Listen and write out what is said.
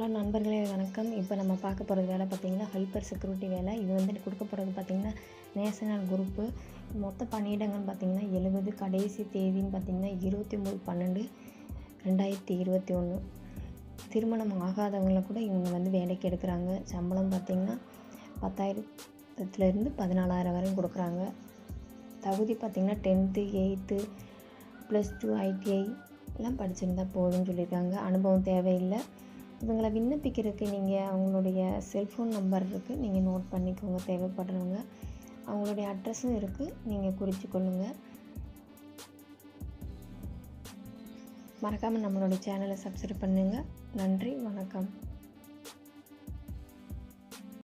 hello நண்பர்களே வணக்கம் இப்போ நம்ம பார்க்க போகிறது வேலை பார்த்திங்கன்னா ஹெல்ப்பர் செக்யூரிட்டி வேலை இது வந்துட்டு கொடுக்க போகிறது பார்த்திங்கன்னா நேஷனல் குரூப்பு மொத்த பணியிடங்கள்னு பார்த்திங்கன்னா எழுபது கடைசி தேதின்னு பார்த்திங்கன்னா இருபத்தி மூணு பன்னெண்டு ரெண்டாயிரத்தி இருபத்தி ஒன்று திருமணம் ஆகாதவங்கள கூட இவங்க வந்து வேலைக்கு எடுக்கிறாங்க சம்பளம் பார்த்திங்கன்னா பத்தாயிரத்துலேருந்து பதினாலாயிரம் வரையும் கொடுக்குறாங்க தகுதி பார்த்திங்கன்னா tenth eighth plus two ITI எல்லாம் படிச்சிருந்தா போதும்னு சொல்லியிருக்காங்க அனுபவம் தேவையில்லை இவங்களை விண்ணப்பிக்கிறதுக்கு நீங்கள் அவங்களுடைய செல்ஃபோன் நம்பர் இருக்குது நீங்கள் நோட் பண்ணிக்கோங்க தேவைப்படுறவங்க அவங்களுடைய அட்ரஸும் இருக்குது நீங்கள் குறித்து கொள்ளுங்கள் மறக்காமல் நம்மளுடைய சேனலை சப்ஸ்கிரைப் பண்ணுங்கள் நன்றி வணக்கம்